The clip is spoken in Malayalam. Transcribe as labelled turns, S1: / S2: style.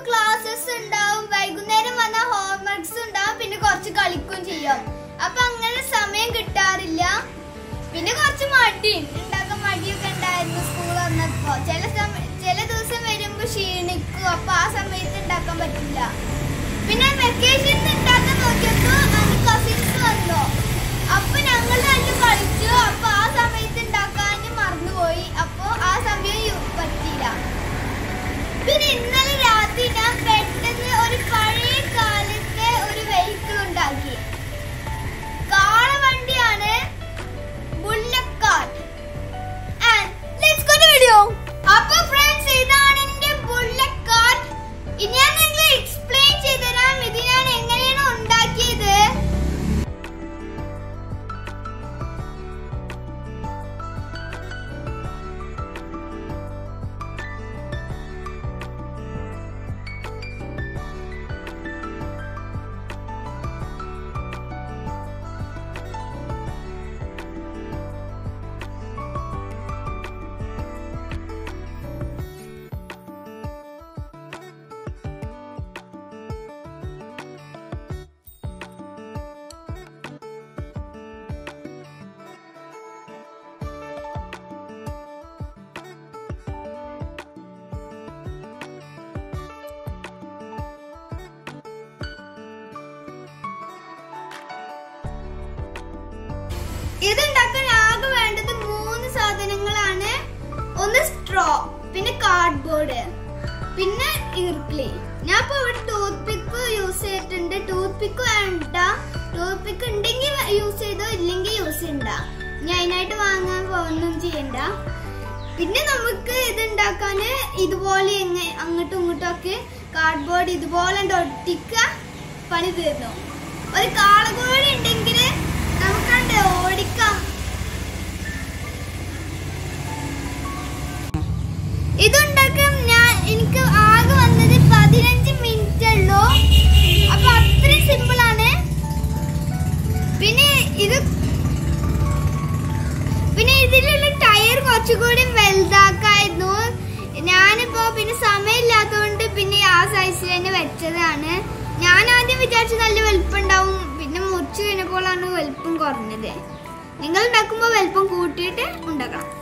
S1: ക്ലാസ്സസ് ഉണ്ടാവും വൈകുന്നേരം വന്ന ഹോംവർക്സ് ഉണ്ടാവും പിന്നെ കുറച്ച് കളിക്കും ചെയ്യും അപ്പൊ അങ്ങനെ സമയം കിട്ടാറില്ല പിന്നെ കുറച്ച് മടി ഉണ്ടാക്കാൻ മടിയൊക്കെ ഉണ്ടായിരുന്നു സ്കൂൾ വന്നപ്പോ ചില സമയം ചില ദിവസം വരുമ്പോ ക്ഷീണിക്കും അപ്പൊ ആ സമയത്ത് ഉണ്ടാക്കാൻ പറ്റില്ല പിന്നെ വെക്കേഷൻ ഉണ്ടാക്കാൻ നോക്കിയപ്പോ അന്ന് കസിൻസ് വന്നു അപ്പൊ ഞങ്ങൾ തന്നെ കളിച്ചു അപ്പൊ ആ സമയത്ത് ഉണ്ടാക്കാൻ മറന്നുപോയി അപ്പൊ ആ സമയം യു- പറ്റിയില്ല പിന്നെ ഇന്നലെ രാത്രി ഞാൻ പെട്ടെന്ന് ഒരു പഴയ കാലത്തെ ഒരു വെഹിക്കിൾ ഉണ്ടാക്കി കാളവണ്ടിയാണ് bullet car and let's go to video അപ്പോൾ ഫ്രണ്ട്സ് ഇതാണ് എൻ്റെ ബുള്ളറ്റ് കാർ ഇനി ഞാൻ നിങ്ങൾക്ക് എക്സ്പ്ലെയിൻ ചെയ്തുതരാം ഇത് ഞാൻ എങ്ങനെയാണ് ഉണ്ടാക്കിയത് ഇതുണ്ടാക്കാൻ ആകെ വേണ്ടത് മൂന്ന് സാധനങ്ങളാണ് ഒന്ന് സ്ട്രോ പിന്നെ കാർഡ്ബോർഡ് പിന്നെ ഇർക്ലി ഞാൻ ഇപ്പൊ ഇവിടെ ടൂത്ത് പിക്ക് യൂസ് ചെയ്തിട്ടുണ്ട് ടൂത്ത് പിക്ക് വേണ്ട ടൂത്ത് പിക്ക് ഉണ്ടെങ്കിൽ യൂസ് ചെയ്തോ ഇല്ലെങ്കിൽ യൂസ് ചെയ്യണ്ട ഞാൻ അതിനായിട്ട് വാങ്ങാൻ ഒന്നും ചെയ്യണ്ട പിന്നെ നമുക്ക് ഇത് ഉണ്ടാക്കാന് ഇതുപോലെ എങ്ങ- അങ്ങോട്ടും ഇങ്ങോട്ടും ഒക്കെ കാർഡ്ബോർഡ് ഇതുപോലെ അങ്ങട് ഒട്ടിക്ക പണി തീർന്നു ഒരു കാളകോഴി ഉണ്ടെങ്കിൽ നമുക്കണ്ട് ഓടിക്കാം ഇതുണ്ടാക്കാൻ ഞാൻ എനിക്ക് ആകെ വന്നത് പതിനഞ്ച് മിനിറ്റ് ഉള്ളൂ അപ്പൊ അത്രയും സിമ്പിൾ ആണ് പിന്നെ ഇത് പിന്നെ ഇതിലുള്ള ടയർ കുറച്ചുകൂടി വലുതാക്കായിരുന്നു ഞാനിപ്പോ പിന്നെ സമയമില്ലാത്തതുകൊണ്ട് പിന്നെ ആ സൈസിൽ തന്നെ വെച്ചതാണ് ഞാൻ ആദ്യം വിചാരിച്ചു നല്ല വലുപ്പം ഉണ്ടാവും പിന്നെ മുറിച്ച് കഴിഞ്ഞപ്പോഴാണ് വലുപ്പം കുറഞ്ഞത് നിങ്ങൾ ഉണ്ടാക്കുമ്പോൾ വലുപ്പം കൂട്ടിയിട്ട് ഉണ്ടാക്കണം